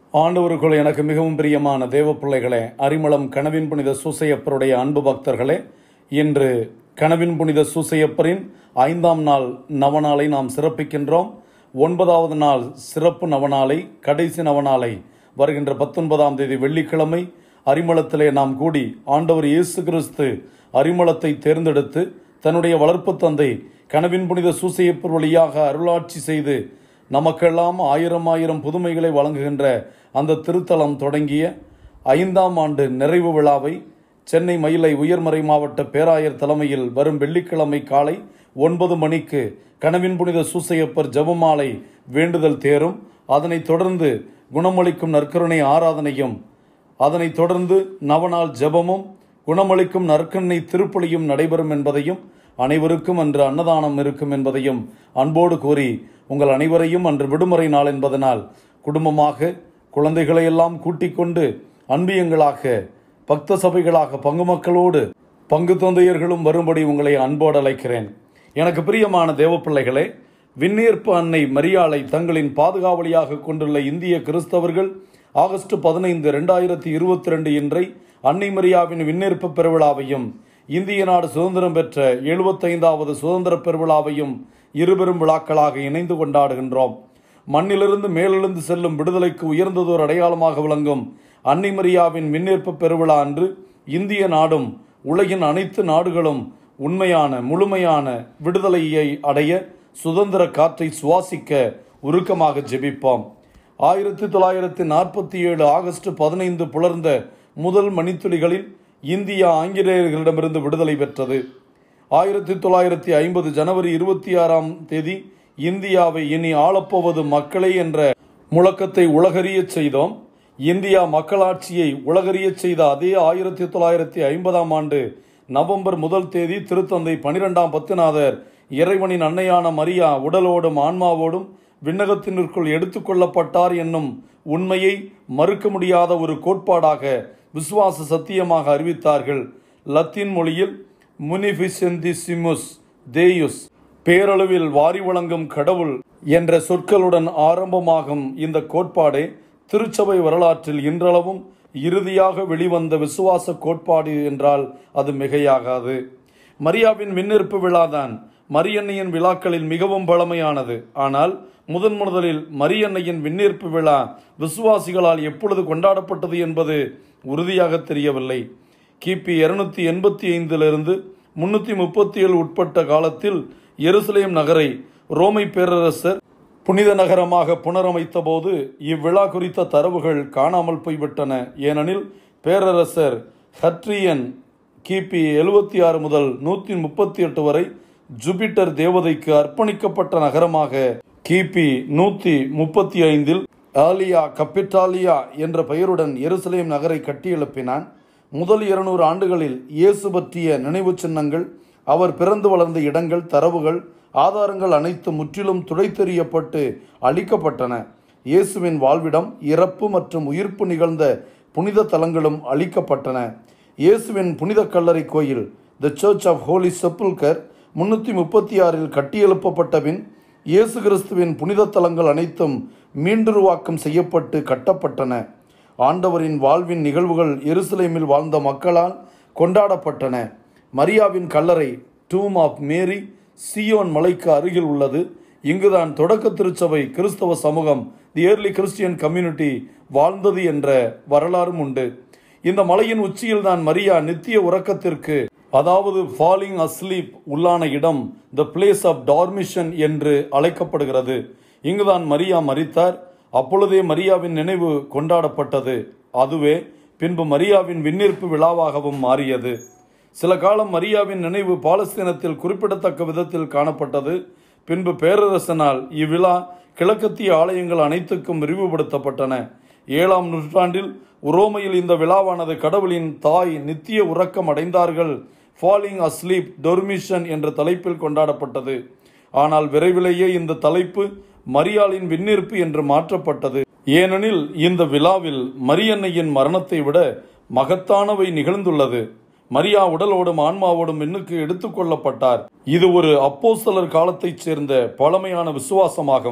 ஆண்டவருக்குள் எனக்கு மிகவும் பிரியமான தேவ பிள்ளைகளே அரிமளம் கனவின் புனித சூசையப்பருடைய அன்பு பக்தர்களே இன்று கனவின் புனித சூசையப்பரின் ஐந்தாம் நாள் நவநாளை நாம் சிறப்பிக்கின்றோம் ஒன்பதாவது நாள் சிறப்பு நவநாளை கடைசி நவநாளை வருகின்ற பத்தொன்பதாம் தேதி வெள்ளிக்கிழமை அரிமளத்திலே நாம் கூடி ஆண்டவர் இயேசு கிறிஸ்து அரிமளத்தை தேர்ந்தெடுத்து தன்னுடைய வளர்ப்பு தந்தை கனவின் புனித சூசையப்பர் வழியாக அருளாட்சி செய்து நமக்கெல்லாம் ஆயிரம் ஆயிரம் புதுமைகளை வழங்குகின்ற அந்த திருத்தலம் தொடங்கிய ஐந்தாம் ஆண்டு நிறைவு விழாவை சென்னை மயிலை உயர்மறை மாவட்ட பேராயர் தலைமையில் வரும் வெள்ளிக்கிழமை காலை ஒன்பது மணிக்கு கனவின் புனித சூசையப்பர் ஜெபமாலை வேண்டுதல் தேரும் அதனைத் தொடர்ந்து குணமளிக்கும் நற்கருணை ஆராதனையும் அதனைத் தொடர்ந்து நவநாள் ஜெபமும் குணமளிக்கும் நற்கண்ணை திருப்பலியும் நடைபெறும் என்பதையும் அனைவருக்கும் அன்று அன்னதானம் இருக்கும் என்பதையும் அன்போடு கூறி உங்கள் அனைவரையும் அன்று விடுமுறை நாள் என்பதனால் குடும்பமாக குழந்தைகளை எல்லாம் கூட்டிக் கொண்டு அன்பியங்களாக பக்த சபைகளாக பங்கு மக்களோடு பங்கு தந்தையர்களும் வரும்படி உங்களை அன்போடு அழைக்கிறேன் எனக்கு பிரியமான தேவ பிள்ளைகளே விண்ணேற்பு அன்னை மரியாளை தங்களின் பாதுகாவலியாக கொண்டுள்ள இந்திய கிறிஸ்தவர்கள் ஆகஸ்ட் பதினைந்து இரண்டாயிரத்தி இருபத்தி ரெண்டு இன்றை அன்னை மரியாவின் விண்ணேற்பு பெருவிழாவையும் இந்திய நாடு சுதந்திரம் பெற்ற எழுபத்தைந்தாவது சுதந்திர பெருவிழாவையும் இருபெரும் விழாக்களாக இணைந்து கொண்டாடுகின்றோம் மண்ணிலிருந்து மேலெழுந்து செல்லும் விடுதலைக்கு உயர்ந்ததோர் அடையாளமாக விளங்கும் அன்னை மரியாவின் விண்ணேற்பு பெருவிழா அன்று இந்திய நாடும் உலகின் அனைத்து நாடுகளும் உண்மையான முழுமையான விடுதலையை அடைய சுதந்திர காற்றை சுவாசிக்க உருக்கமாக ஜெபிப்போம் ஆயிரத்தி தொள்ளாயிரத்தி நாற்பத்தி ஏழு ஆகஸ்ட் பதினைந்து புலர்ந்த முதல் மணித்துளிகளில் இந்தியா ஆங்கிலேயர்களிடமிருந்து விடுதலை பெற்றது ஆயிரத்தி தொள்ளாயிரத்தி ஐம்பது ஜனவரி இருபத்தி ஆறாம் தேதி இந்தியாவை இனி ஆளப்போவது மக்களே என்ற முழக்கத்தை உலகறியச் செய்தோம் இந்தியா மக்களாட்சியை உலகறியச் செய்த அதே ஆயிரத்தி தொள்ளாயிரத்தி ஐம்பதாம் ஆண்டு நவம்பர் முதல் தேதி திருத்தந்தை பனிரெண்டாம் பத்துநாதர் இறைவனின் அன்னையான மரியா உடலோடும் ஆன்மாவோடும் விண்ணகத்தினிற்குள் எடுத்துக்கொள்ளப்பட்டார் என்னும் உண்மையை மறுக்க முடியாத ஒரு கோட்பாடாக விசுவாச சத்தியமாக அறிவித்தார்கள் லத்தீன் மொழியில் முனிஃபிசென்டிசிமுஸ் தேயுஸ் பேரளவில் வாரி வழங்கும் கடவுள் என்ற சொற்களுடன் ஆரம்பமாகும் இந்த கோட்பாடே திருச்சபை வரலாற்றில் இன்றளவும் இறுதியாக வெளிவந்த விசுவாச கோட்பாடு என்றால் அது மிகையாகாது மரியாவின் விண்ணேற்பு விழாதான் மரியன்னையின் விழாக்களில் மிகவும் பழமையானது ஆனால் முதன் முதலில் மரியன்னையின் விண்ணேற்பு விழா விசுவாசிகளால் எப்பொழுது கொண்டாடப்பட்டது என்பது உறுதியாக தெரியவில்லை கிபி இருநூத்தி எண்பத்தி ஐந்திலிருந்து முன்னூத்தி முப்பத்தி ஏழு உட்பட்ட காலத்தில் எருசலேம் நகரை ரோமை பேரரசர் புனித நகரமாக புனரமைத்த போது இவ்விழா குறித்த தரவுகள் காணாமல் போய்விட்டன ஏனெனில் பேரரசர் ஹட்ரியன் கிபி எழுபத்தி ஆறு முதல் நூற்றி முப்பத்தி எட்டு வரை ஜூபிட்டர் தேவதைக்கு அர்ப்பணிக்கப்பட்ட நகரமாக கிபி நூற்றி முப்பத்தி ஐந்தில் ஆலியா கப்பிட்டாலியா என்ற பெயருடன் எருசலேம் நகரை கட்டியெழுப்பினான் முதல் இருநூறு ஆண்டுகளில் இயேசு பற்றிய நினைவு சின்னங்கள் அவர் பிறந்து வளர்ந்த இடங்கள் தரவுகள் ஆதாரங்கள் அனைத்தும் முற்றிலும் துடைத்தெறியப்பட்டு அழிக்கப்பட்டன இயேசுவின் வாழ்விடம் இறப்பு மற்றும் உயிர்ப்பு நிகழ்ந்த புனித தலங்களும் அழிக்கப்பட்டன இயேசுவின் புனித கல்லறை கோயில் the church of holy sepulchre முன்னூற்றி முப்பத்தி ஆறில் கட்டியெழுப்பப்பட்ட பின் இயேசு கிறிஸ்துவின் புனித தலங்கள் அனைத்தும் மீண்டுருவாக்கம் செய்யப்பட்டு கட்டப்பட்டன ஆண்டவரின் வாழ்வின் நிகழ்வுகள் எருசலேமில் வாழ்ந்த மக்களால் கொண்டாடப்பட்டன மரியாவின் கல்லறை டூம் ஆஃப் மேரி சியோன் மலைக்கு அருகில் உள்ளது இங்குதான் தொடக்க திருச்சபை கிறிஸ்தவ சமூகம் தி ஏர்லி கிறிஸ்டியன் கம்யூனிட்டி வாழ்ந்தது என்ற வரலாறும் உண்டு இந்த மலையின் உச்சியில் தான் மரியா நித்திய உறக்கத்திற்கு அதாவது ஃபாலிங் அஸ்லீப் உள்ளான இடம் த பிளேஸ் ஆஃப் டார்மிஷன் என்று அழைக்கப்படுகிறது இங்குதான் மரியா மரித்தார் அப்பொழுதே மரியாவின் நினைவு கொண்டாடப்பட்டது அதுவே பின்பு மரியாவின் விண்ணேற்பு விழாவாகவும் மாறியது சில காலம் மரியாவின் நினைவு பாலஸ்தீனத்தில் குறிப்பிடத்தக்க விதத்தில் காணப்பட்டது பின்பு பேரரசனால் இவ்விழா கிழக்கத்திய ஆலயங்கள் அனைத்துக்கும் விரிவுபடுத்தப்பட்டன ஏழாம் நூற்றாண்டில் உரோமையில் இந்த விழாவானது கடவுளின் தாய் நித்திய உறக்கம் அடைந்தார்கள் ஃபாலிங் அஸ்லீப் டொர்மிஷன் என்ற தலைப்பில் கொண்டாடப்பட்டது ஆனால் விரைவிலேயே இந்த தலைப்பு மரியாளின் விண்ணேற்பு என்று மாற்றப்பட்டது ஏனெனில் இந்த விழாவில் மரியன்னையின் மரணத்தை விட மகத்தானவை நிகழ்ந்துள்ளது மரியா உடலோடும் ஆன்மாவோடும் விண்ணுக்கு எடுத்துக்கொள்ளப்பட்டார் இது ஒரு அப்போஸ்தலர் காலத்தைச் சேர்ந்த பழமையான விசுவாசமாகும்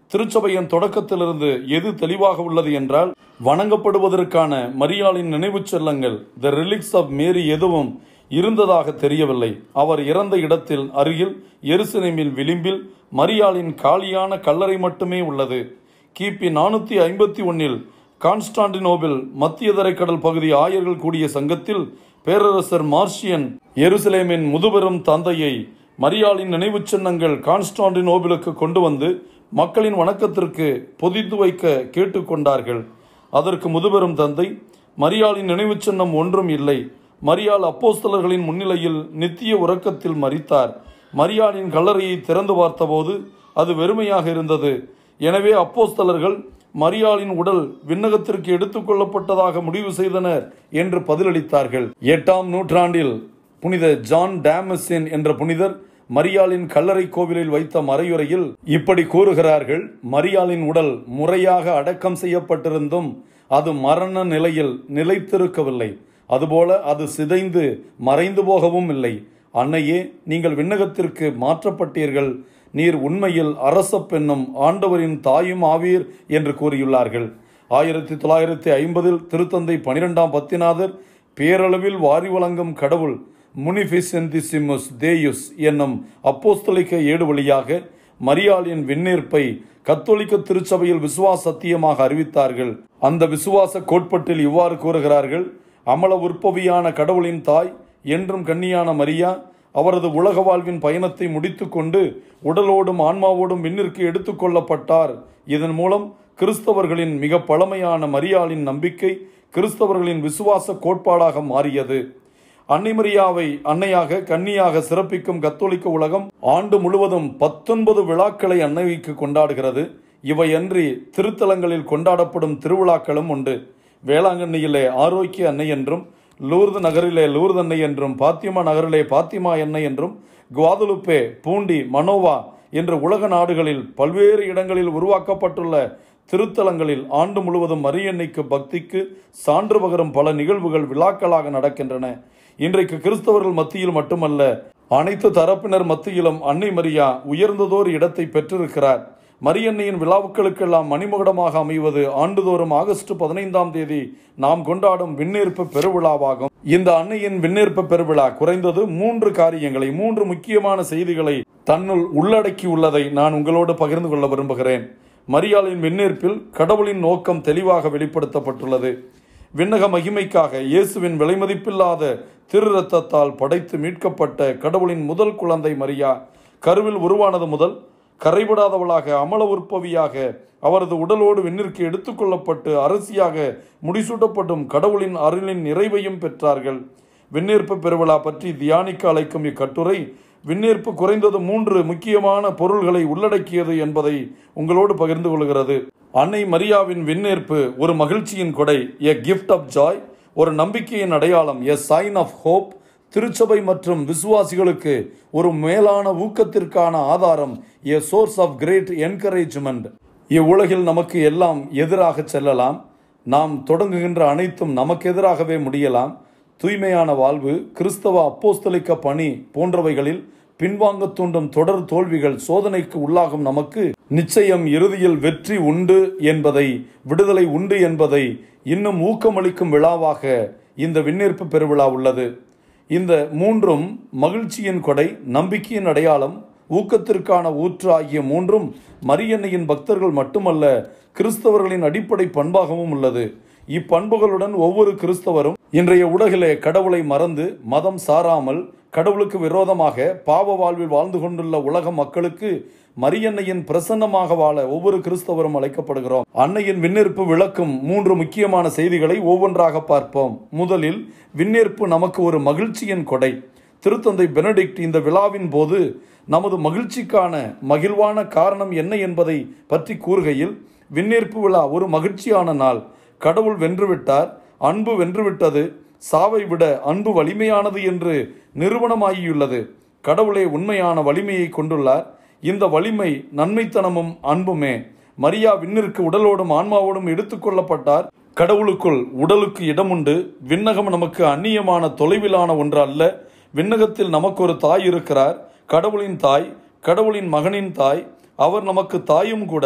திருச்சபையின் தொடக்கத்திலிருந்து எது தெளிவாக உள்ளது என்றால் வணங்கப்படுவதற்கான மரியாளின் நினைவுச் செல்லங்கள் த ரிலிக்ஸ் ஆஃப் மேரி எதுவும் இருந்ததாக தெரியவில்லை அவர் இறந்த இடத்தில் அருகில் எருசலேமில் விளிம்பில் மரியாளின் காலியான கல்லறை மட்டுமே உள்ளது கிபி நானூற்றி ஐம்பத்தி ஒன்னில் கான்ஸ்டாண்டினோபில் மத்திய தரைக்கடல் பகுதி ஆயர்கள் கூடிய சங்கத்தில் பேரரசர் மார்ஷியன் எருசலேமின் முதுபெரும் தந்தையை மரியாளின் நினைவுச் சின்னங்கள் கான்ஸ்டாண்டினோபிலுக்கு கொண்டு வந்து மக்களின் வணக்கத்திற்கு பொதித்து வைக்க கேட்டுக்கொண்டார்கள் அதற்கு முதுபெரும் தந்தை மரியாளின் நினைவுச் சின்னம் ஒன்றும் இல்லை மரியாள் அப்போஸ்தலர்களின் முன்னிலையில் நித்திய உறக்கத்தில் மரித்தார் மரியாளின் கல்லறையை திறந்து பார்த்தபோது அது வெறுமையாக இருந்தது எனவே அப்போஸ்தலர்கள் மரியாளின் உடல் விண்ணகத்திற்கு எடுத்துக்கொள்ளப்பட்டதாக முடிவு செய்தனர் என்று பதிலளித்தார்கள் எட்டாம் நூற்றாண்டில் புனித ஜான் டேமஸின் என்ற புனிதர் மரியாளின் கல்லறை கோவிலில் வைத்த மறையுறையில் இப்படி கூறுகிறார்கள் மரியாளின் உடல் முறையாக அடக்கம் செய்யப்பட்டிருந்தும் அது மரண நிலையில் நிலைத்திருக்கவில்லை அதுபோல அது சிதைந்து மறைந்து போகவும் இல்லை அன்னையே நீங்கள் விண்ணகத்திற்கு மாற்றப்பட்டீர்கள் நீர் உண்மையில் அரச பெண்ணும் ஆண்டவரின் தாயும் ஆவீர் என்று கூறியுள்ளார்கள் ஆயிரத்தி தொள்ளாயிரத்தி ஐம்பதில் திருத்தந்தை பனிரெண்டாம் பத்திநாதர் பேரளவில் வாரி வழங்கும் கடவுள் முனிஃபிசென்திசிமுஸ் தேயுஸ் என்னும் அப்போஸ்தலிக்க ஏடு வழியாக மரியாளின் விண்ணேற்பை கத்தோலிக்க திருச்சபையில் விசுவாச சத்தியமாக அறிவித்தார்கள் அந்த விசுவாச கோட்பட்டில் இவ்வாறு கூறுகிறார்கள் அமல உற்பவியான கடவுளின் தாய் என்றும் கன்னியான மரியா அவரது உலக வாழ்வின் பயணத்தை முடித்துக்கொண்டு உடலோடும் ஆன்மாவோடும் விண்ணிற்கு எடுத்துக்கொள்ளப்பட்டார் இதன் மூலம் கிறிஸ்தவர்களின் மிக பழமையான மரியாளின் நம்பிக்கை கிறிஸ்தவர்களின் விசுவாச கோட்பாடாக மாறியது அன்னை மரியாவை அன்னையாக கன்னியாக சிறப்பிக்கும் கத்தோலிக்க உலகம் ஆண்டு முழுவதும் பத்தொன்பது விழாக்களை அன்னைக்கு கொண்டாடுகிறது இவையன்றி திருத்தலங்களில் கொண்டாடப்படும் திருவிழாக்களும் உண்டு வேளாங்கண்ணியிலே ஆரோக்கிய அன்னை என்றும் லூர்து நகரிலே லூர்து அன்னை என்றும் பாத்திமா நகரிலே பாத்திமா அன்னை என்றும் குவாதலுப்பே பூண்டி மனோவா என்ற உலக நாடுகளில் பல்வேறு இடங்களில் உருவாக்கப்பட்டுள்ள திருத்தலங்களில் ஆண்டு முழுவதும் மரியன்னைக்கு பக்திக்கு சான்று பகரும் பல நிகழ்வுகள் விழாக்களாக நடக்கின்றன இன்றைக்கு கிறிஸ்தவர்கள் மத்தியில் மட்டுமல்ல அனைத்து தரப்பினர் மத்தியிலும் அன்னை மரியா உயர்ந்ததோர் இடத்தை பெற்றிருக்கிறார் மரியன்னையின் விழாவுக்களுக்கெல்லாம் மணிமகுடமாக அமைவது ஆண்டுதோறும் ஆகஸ்ட் பதினைந்தாம் தேதி நாம் கொண்டாடும் விண்ணேற்பு பெருவிழாவாகும் இந்த அன்னையின் விண்ணேற்பு பெருவிழா குறைந்தது மூன்று காரியங்களை மூன்று முக்கியமான செய்திகளை தன்னுள் உள்ளடக்கி உள்ளதை நான் உங்களோடு பகிர்ந்து கொள்ள விரும்புகிறேன் மரியாளின் விண்ணேற்பில் கடவுளின் நோக்கம் தெளிவாக வெளிப்படுத்தப்பட்டுள்ளது விண்ணக மகிமைக்காக இயேசுவின் விலைமதிப்பில்லாத திரு ரத்தத்தால் படைத்து மீட்கப்பட்ட கடவுளின் முதல் குழந்தை மரியா கருவில் உருவானது முதல் கரைபடாதவளாக அமல உற்பவியாக அவரது உடலோடு விண்ணிற்கு எடுத்துக்கொள்ளப்பட்டு அரசியாக முடிசூட்டப்பட்டும் கடவுளின் அருளின் நிறைவையும் பெற்றார்கள் விண்ணேற்பு பெருவிழா பற்றி தியானிக்க அழைக்கும் இக்கட்டுரை விண்ணேற்பு குறைந்தது மூன்று முக்கியமான பொருள்களை உள்ளடக்கியது என்பதை உங்களோடு பகிர்ந்து கொள்கிறது அன்னை மரியாவின் விண்ணேற்பு ஒரு மகிழ்ச்சியின் கொடை எ கிஃப்ட் ஆஃப் ஜாய் ஒரு நம்பிக்கையின் அடையாளம் எ சைன் ஆஃப் ஹோப் திருச்சபை மற்றும் விசுவாசிகளுக்கு ஒரு மேலான ஊக்கத்திற்கான ஆதாரம் a source of great encouragement இவ்வுலகில் நமக்கு எல்லாம் எதிராக செல்லலாம் நாம் தொடங்குகின்ற அனைத்தும் நமக்கு எதிராகவே முடியலாம் தூய்மையான வாழ்வு கிறிஸ்தவ அப்போஸ்தலிக்க பணி போன்றவைகளில் பின்வாங்க தூண்டும் தொடர் தோல்விகள் சோதனைக்கு உள்ளாகும் நமக்கு நிச்சயம் இறுதியில் வெற்றி உண்டு என்பதை விடுதலை உண்டு என்பதை இன்னும் ஊக்கமளிக்கும் விழாவாக இந்த விண்ணேற்பு பெருவிழா உள்ளது இந்த மூன்றும் மகிழ்ச்சியின் கொடை நம்பிக்கையின் அடையாளம் ஊக்கத்திற்கான ஊற்று ஆகிய மூன்றும் மரியன்னையின் பக்தர்கள் மட்டுமல்ல கிறிஸ்தவர்களின் அடிப்படை பண்பாகவும் உள்ளது இப்பண்புகளுடன் ஒவ்வொரு கிறிஸ்தவரும் இன்றைய உலகிலே கடவுளை மறந்து மதம் சாராமல் கடவுளுக்கு விரோதமாக பாவ வாழ்வில் வாழ்ந்து கொண்டுள்ள உலக மக்களுக்கு மரியன்னையின் பிரசன்னமாக வாழ ஒவ்வொரு கிறிஸ்தவரும் அழைக்கப்படுகிறோம் அன்னையின் விண்ணேற்பு விளக்கும் மூன்று முக்கியமான செய்திகளை ஒவ்வொன்றாக பார்ப்போம் முதலில் விண்ணேற்பு நமக்கு ஒரு மகிழ்ச்சியின் கொடை திருத்தந்தை பெனடிக்ட் இந்த விழாவின் போது நமது மகிழ்ச்சிக்கான மகிழ்வான காரணம் என்ன என்பதை பற்றி கூறுகையில் விண்ணேற்பு விழா ஒரு மகிழ்ச்சியான நாள் கடவுள் வென்றுவிட்டார் அன்பு வென்றுவிட்டது சாவை விட அன்பு வலிமையானது என்று நிறுவனமாகியுள்ளது கடவுளே உண்மையான வலிமையை கொண்டுள்ளார் இந்த வலிமை நன்மைத்தனமும் அன்புமே மரியா விண்ணிற்கு உடலோடும் ஆன்மாவோடும் எடுத்துக்கொள்ளப்பட்டார் கடவுளுக்குள் உடலுக்கு இடமுண்டு விண்ணகம் நமக்கு அந்நியமான தொலைவிலான ஒன்று அல்ல விண்ணகத்தில் நமக்கு ஒரு தாய் இருக்கிறார் கடவுளின் தாய் கடவுளின் மகனின் தாய் அவர் நமக்கு தாயும் கூட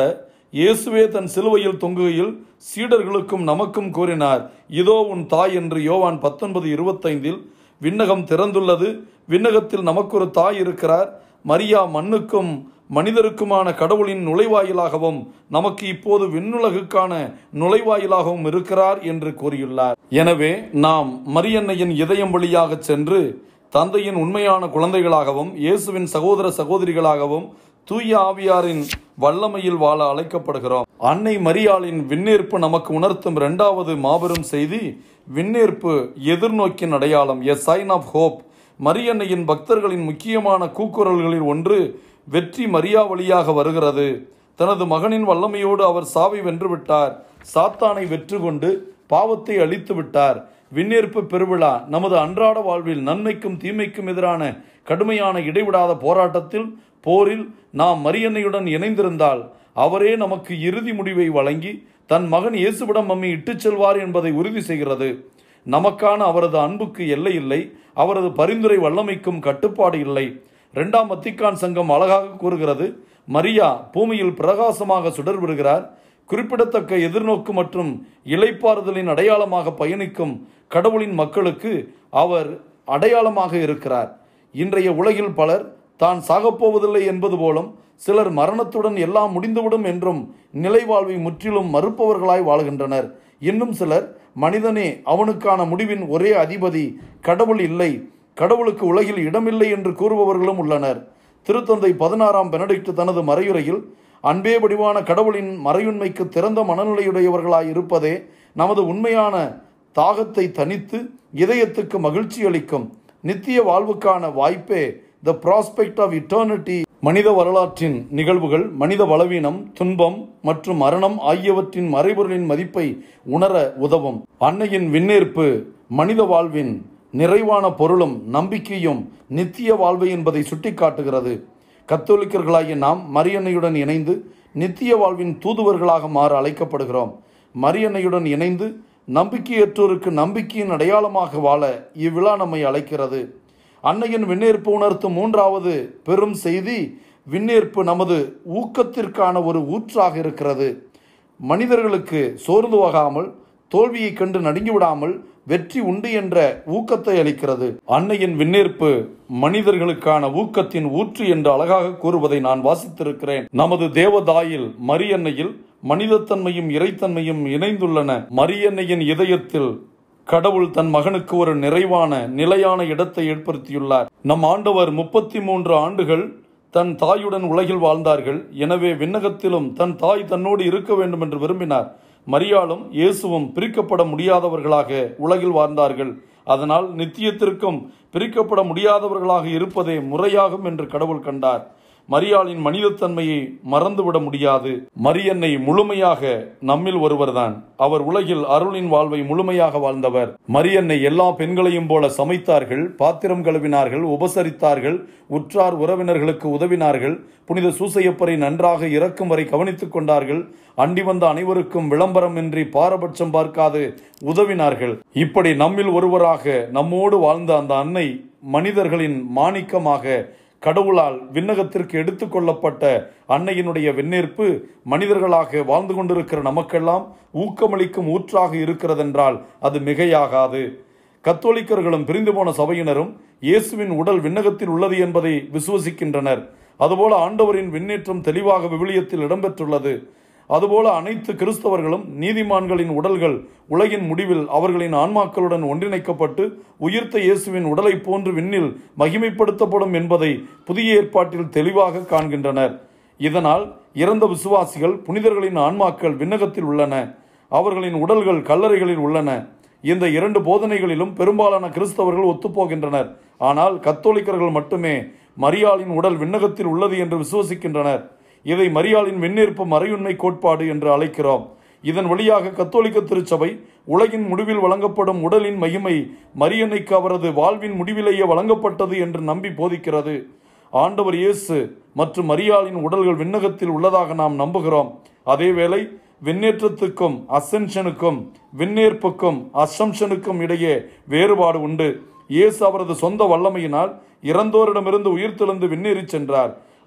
இயேசுவே தன் சிலுவையில் தொங்குகையில் சீடர்களுக்கும் நமக்கும் கூறினார் இதோ உன் தாய் என்று யோவான் பத்தொன்பது இருபத்தைந்தில் விண்ணகம் திறந்துள்ளது விண்ணகத்தில் நமக்கொரு தாய் இருக்கிறார் மரியா மண்ணுக்கும் மனிதருக்குமான கடவுளின் நுழைவாயிலாகவும் நமக்கு இப்போது விண்ணுலகுக்கான நுழைவாயிலாகவும் இருக்கிறார் என்று கூறியுள்ளார் எனவே நாம் மரியன்னையின் இதயம் வழியாக சென்று தந்தையின் உண்மையான குழந்தைகளாகவும் இயேசுவின் சகோதர சகோதரிகளாகவும் தூய ஆவியாரின் வல்லமையில் வாழ அழைக்கப்படுகிறோம் அன்னை மரியாளின் விண்ணேற்பு நமக்கு உணர்த்தும் இரண்டாவது மாபெரும் செய்தி விண்ணேற்பு எதிர்நோக்கின் அடையாளம் எ சைன் ஆஃப் ஹோப் மரியன்னையின் பக்தர்களின் முக்கியமான கூக்குரல்களில் ஒன்று வெற்றி மரியா வழியாக வருகிறது தனது மகனின் வல்லமையோடு அவர் சாவை வென்றுவிட்டார் சாத்தானை வென்று கொண்டு பாவத்தை அழித்து விட்டார் விண்ணேற்பு பெருவிழா நமது அன்றாட வாழ்வில் நன்மைக்கும் தீமைக்கும் எதிரான கடுமையான இடைவிடாத போராட்டத்தில் போரில் நாம் மரியன்னையுடன் இணைந்திருந்தால் அவரே நமக்கு இறுதி முடிவை வழங்கி தன் மகன் இயேசுவிடம் நம்மை இட்டுச் செல்வார் என்பதை உறுதி செய்கிறது நமக்கான அவரது அன்புக்கு எல்லை இல்லை அவரது பரிந்துரை வல்லமைக்கும் கட்டுப்பாடு இல்லை இரண்டாம் வத்திக்கான் சங்கம் அழகாக கூறுகிறது மரியா பூமியில் பிரகாசமாக சுடர் வருகிறார் குறிப்பிடத்தக்க எதிர்நோக்கு மற்றும் இலைப்பாறுதலின் அடையாளமாக பயணிக்கும் கடவுளின் மக்களுக்கு அவர் அடையாளமாக இருக்கிறார் இன்றைய உலகில் பலர் தான் சாகப்போவதில்லை என்பது போலும் சிலர் மரணத்துடன் எல்லாம் முடிந்துவிடும் என்றும் நிலைவாழ்வை முற்றிலும் மறுப்பவர்களாய் வாழ்கின்றனர் இன்னும் சிலர் மனிதனே அவனுக்கான முடிவின் ஒரே அதிபதி கடவுள் இல்லை கடவுளுக்கு உலகில் இடமில்லை என்று கூறுபவர்களும் உள்ளனர் திருத்தந்தை பதினாறாம் பெனடிக்ட் தனது மறையுரையில் அன்பே வடிவான கடவுளின் மறையுண்மைக்கு திறந்த மனநிலையுடையவர்களாய் இருப்பதே நமது உண்மையான தாகத்தை தனித்து இதயத்துக்கு மகிழ்ச்சி அளிக்கும் நித்திய வாழ்வுக்கான வாய்ப்பே த ப்ராஸ்பெக்ட் ஆஃப் இட்டர்னிட்டி மனித வரலாற்றின் நிகழ்வுகள் மனித பலவீனம் துன்பம் மற்றும் மரணம் ஆகியவற்றின் மறைபொருளின் மதிப்பை உணர உதவும் அன்னையின் விண்ணேற்பு மனித வாழ்வின் நிறைவான பொருளும் நம்பிக்கையும் நித்திய வாழ்வு என்பதை சுட்டிக்காட்டுகிறது கத்தோலிக்கர்களாகிய நாம் மரியன்னையுடன் இணைந்து நித்திய வாழ்வின் தூதுவர்களாக மாற அழைக்கப்படுகிறோம் மரியன்னையுடன் இணைந்து நம்பிக்கையற்றோருக்கு நம்பிக்கையின் அடையாளமாக வாழ இவ்விழா நம்மை அழைக்கிறது அன்னையின் விண்ணேற்பு உணர்த்தும் மூன்றாவது பெரும் செய்தி விண்ணேற்பு நமது ஊக்கத்திற்கான ஒரு ஊற்றாக இருக்கிறது மனிதர்களுக்கு சோர்ந்து போகாமல் தோல்வியை கண்டு நடுங்கி விடாமல் வெற்றி உண்டு என்ற ஊக்கத்தை அளிக்கிறது அன்னையின் விண்ணேற்பு மனிதர்களுக்கான ஊக்கத்தின் ஊற்று என்று அழகாக கூறுவதை நான் வாசித்திருக்கிறேன் நமது தேவதாயில் மரியன்னையில் மனிதத்தன்மையும் இறைத்தன்மையும் இணைந்துள்ளன மரியன்னையின் இதயத்தில் கடவுள் தன் மகனுக்கு ஒரு நிறைவான நிலையான இடத்தை ஏற்படுத்தியுள்ளார் நம் ஆண்டவர் முப்பத்தி மூன்று ஆண்டுகள் தன் தாயுடன் உலகில் வாழ்ந்தார்கள் எனவே விண்ணகத்திலும் தன் தாய் தன்னோடு இருக்க வேண்டும் என்று விரும்பினார் மரியாளும் இயேசுவும் பிரிக்கப்பட முடியாதவர்களாக உலகில் வாழ்ந்தார்கள் அதனால் நித்தியத்திற்கும் பிரிக்கப்பட முடியாதவர்களாக இருப்பதே முறையாகும் என்று கடவுள் கண்டார் மரியாளின் மனிதத்தன்மையை மறந்துவிட முடியாது மரியன்னை முழுமையாக நம்மில் ஒருவர்தான் அவர் உலகில் அருளின் வாழ்வை முழுமையாக வாழ்ந்தவர் மரியன்னை எல்லா பெண்களையும் போல சமைத்தார்கள் பாத்திரம் கழுவினார்கள் உபசரித்தார்கள் உற்றார் உறவினர்களுக்கு உதவினார்கள் புனித சூசையப்பரை நன்றாக இறக்கும் வரை கவனித்துக் கொண்டார்கள் அண்டி வந்த அனைவருக்கும் விளம்பரமின்றி பாரபட்சம் பார்க்காது உதவினார்கள் இப்படி நம்மில் ஒருவராக நம்மோடு வாழ்ந்த அந்த அன்னை மனிதர்களின் மாணிக்கமாக கடவுளால் விண்ணகத்திற்கு எடுத்துக்கொள்ளப்பட்ட அன்னையினுடைய விண்ணேற்பு மனிதர்களாக வாழ்ந்து கொண்டிருக்கிற நமக்கெல்லாம் ஊக்கமளிக்கும் ஊற்றாக இருக்கிறதென்றால் அது மிகையாகாது கத்தோலிக்கர்களும் பிரிந்து போன சபையினரும் இயேசுவின் உடல் விண்ணகத்தில் உள்ளது என்பதை விசுவசிக்கின்றனர் அதுபோல ஆண்டவரின் விண்ணேற்றம் தெளிவாக விவிலியத்தில் இடம்பெற்றுள்ளது அதுபோல அனைத்து கிறிஸ்தவர்களும் நீதிமான்களின் உடல்கள் உலகின் முடிவில் அவர்களின் ஆன்மாக்களுடன் ஒன்றிணைக்கப்பட்டு உயிர்த்த இயேசுவின் உடலை போன்று விண்ணில் மகிமைப்படுத்தப்படும் என்பதை புதிய ஏற்பாட்டில் தெளிவாக காண்கின்றனர் இதனால் இறந்த விசுவாசிகள் புனிதர்களின் ஆன்மாக்கள் விண்ணகத்தில் உள்ளன அவர்களின் உடல்கள் கல்லறைகளில் உள்ளன இந்த இரண்டு போதனைகளிலும் பெரும்பாலான கிறிஸ்தவர்கள் ஒத்துப்போகின்றனர் ஆனால் கத்தோலிக்கர்கள் மட்டுமே மரியாளின் உடல் விண்ணகத்தில் உள்ளது என்று விசுவசிக்கின்றனர் இதை மரியாளின் விண்ணேற்பு மறையுண்மை கோட்பாடு என்று அழைக்கிறோம் இதன் வழியாக கத்தோலிக்க திருச்சபை உலகின் முடிவில் வழங்கப்படும் உடலின் மகிமை மரியன்னைக்கு அவரது வாழ்வின் முடிவிலேயே வழங்கப்பட்டது என்று நம்பி போதிக்கிறது ஆண்டவர் இயேசு மற்றும் மரியாளின் உடல்கள் விண்ணகத்தில் உள்ளதாக நாம் நம்புகிறோம் அதேவேளை விண்ணேற்றத்துக்கும் அசென்ஷனுக்கும் விண்ணேற்புக்கும் அசம்ஷனுக்கும் இடையே வேறுபாடு உண்டு இயேசு அவரது சொந்த வல்லமையினால் இறந்தோரிடமிருந்து உயிர்த்தெழுந்து விண்ணேறி சென்றார்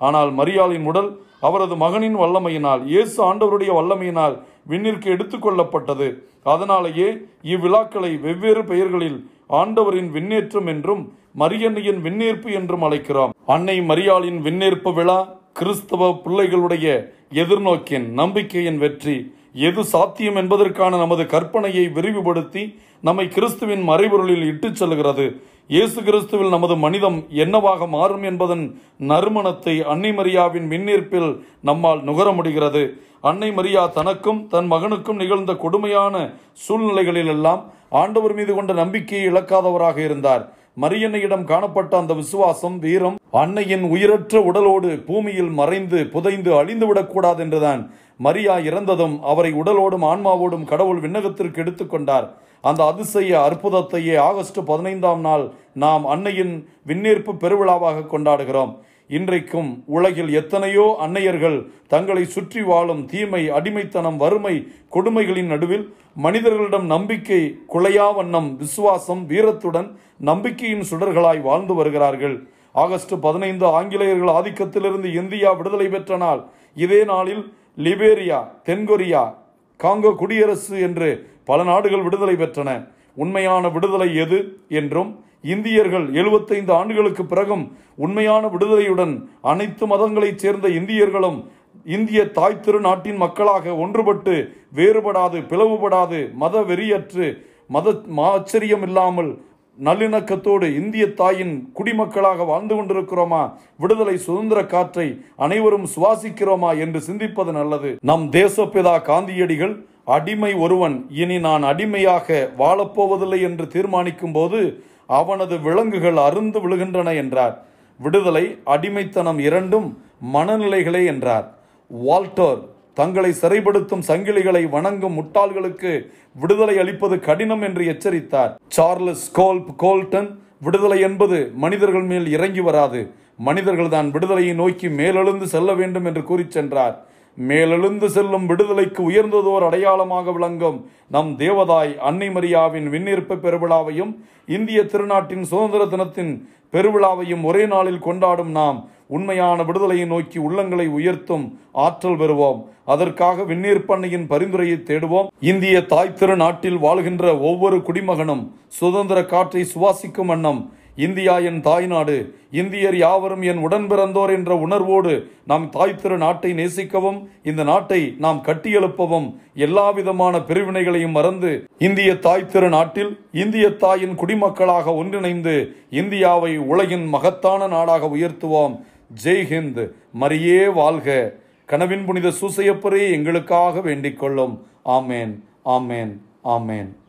ஆனால் மரியாளின் உடல் அவரது மகனின் வல்லமையினால் இயேசு ஆண்டவருடைய வல்லமையினால் விண்ணிற்கு எடுத்துக்கொள்ளப்பட்டது அதனாலேயே இவ்விழாக்களை வெவ்வேறு பெயர்களில் ஆண்டவரின் விண்ணேற்றம் என்றும் மரியன்னையின் விண்ணேற்பு என்றும் அழைக்கிறோம் அன்னை மரியாளின் விண்ணேற்பு விழா கிறிஸ்தவ பிள்ளைகளுடைய எதிர்நோக்கின் நம்பிக்கையின் வெற்றி எது சாத்தியம் என்பதற்கான நமது கற்பனையை விரிவுபடுத்தி நம்மை கிறிஸ்துவின் மறைபொருளில் இட்டுச் செல்கிறது இயேசு கிறிஸ்துவில் நமது மனிதம் என்னவாக மாறும் என்பதன் நறுமணத்தை அன்னை மரியாவின் விண்ணேற்பில் நம்மால் நுகர முடிகிறது அன்னை மரியா தனக்கும் தன் மகனுக்கும் நிகழ்ந்த கொடுமையான சூழ்நிலைகளிலெல்லாம் ஆண்டவர் மீது கொண்ட நம்பிக்கையை இழக்காதவராக இருந்தார் மரியன்னையிடம் காணப்பட்ட அந்த விசுவாசம் வீரம் அன்னையின் உயிரற்ற உடலோடு பூமியில் மறைந்து புதைந்து அழிந்து விடக்கூடாது என்றுதான் மரியா இறந்ததும் அவரை உடலோடும் ஆன்மாவோடும் கடவுள் விண்ணகத்திற்கு எடுத்துக்கொண்டார் அந்த அதிசய அற்புதத்தையே ஆகஸ்ட் பதினைந்தாம் நாள் நாம் அன்னையின் விண்ணேற்பு பெருவிழாவாக கொண்டாடுகிறோம் இன்றைக்கும் உலகில் எத்தனையோ அன்னையர்கள் தங்களை சுற்றி வாழும் தீமை அடிமைத்தனம் வறுமை கொடுமைகளின் நடுவில் மனிதர்களிடம் நம்பிக்கை குலையா வண்ணம் விசுவாசம் வீரத்துடன் நம்பிக்கையின் சுடர்களாய் வாழ்ந்து வருகிறார்கள் ஆகஸ்ட் பதினைந்து ஆங்கிலேயர்கள் ஆதிக்கத்திலிருந்து இந்தியா விடுதலை பெற்ற நாள் இதே நாளில் லிபேரியா தென்கொரியா காங்கோ குடியரசு என்று பல நாடுகள் விடுதலை பெற்றன உண்மையான விடுதலை எது என்றும் இந்தியர்கள் எழுபத்தைந்து ஆண்டுகளுக்கு பிறகும் உண்மையான விடுதலையுடன் அனைத்து மதங்களைச் சேர்ந்த இந்தியர்களும் இந்திய தாய் திருநாட்டின் மக்களாக ஒன்றுபட்டு வேறுபடாது பிளவுபடாது மத வெறியற்று மத ஆச்சரியம் இல்லாமல் நல்லிணக்கத்தோடு இந்திய தாயின் குடிமக்களாக வாழ்ந்து கொண்டிருக்கிறோமா விடுதலை சுதந்திர காற்றை அனைவரும் சுவாசிக்கிறோமா என்று சிந்திப்பது நல்லது நம் தேசப்பிதா காந்தியடிகள் அடிமை ஒருவன் இனி நான் அடிமையாக வாழப்போவதில்லை என்று தீர்மானிக்கும் போது அவனது விலங்குகள் அருந்து விழுகின்றன என்றார் விடுதலை அடிமைத்தனம் இரண்டும் மனநிலைகளே என்றார் வால்டர் தங்களை சிறைப்படுத்தும் சங்கிலிகளை வணங்கும் முட்டாள்களுக்கு விடுதலை அளிப்பது கடினம் என்று எச்சரித்தார் சார்லஸ் கோல்ப் கோல்டன் விடுதலை என்பது மனிதர்கள் மேல் இறங்கி வராது மனிதர்கள் தான் விடுதலையை நோக்கி மேலெழுந்து செல்ல வேண்டும் என்று கூறிச் சென்றார் மேலெழுந்து செல்லும் விடுதலைக்கு உயர்ந்ததோர் அடையாளமாக விளங்கும் நம் தேவதாய் அன்னை மரியாவின் விண்ணேற்பு பெருவிழாவையும் இந்திய திருநாட்டின் சுதந்திர தினத்தின் பெருவிழாவையும் ஒரே நாளில் கொண்டாடும் நாம் உண்மையான விடுதலையை நோக்கி உள்ளங்களை உயர்த்தும் ஆற்றல் பெறுவோம் அதற்காக விண்ணீர்ப்பண்ணையின் பரிந்துரையை தேடுவோம் இந்திய தாய் திருநாட்டில் வாழ்கின்ற ஒவ்வொரு குடிமகனும் சுதந்திர காற்றை சுவாசிக்கும் வண்ணம் இந்தியா என் தாய்நாடு இந்தியர் யாவரும் என் உடன் பிறந்தோர் என்ற உணர்வோடு நாம் தாய் திரு நாட்டை நேசிக்கவும் இந்த நாட்டை நாம் கட்டியெழுப்பவும் எல்லா விதமான பிரிவினைகளையும் மறந்து இந்திய தாய் திரு நாட்டில் இந்திய தாயின் குடிமக்களாக ஒன்றிணைந்து இந்தியாவை உலகின் மகத்தான நாடாக உயர்த்துவோம் ஜெய் ஹிந்த் மரியே வாழ்க கனவின் புனித சூசையப்பரே எங்களுக்காக வேண்டிக் கொள்ளும் ஆமேன் ஆமேன் ஆமேன்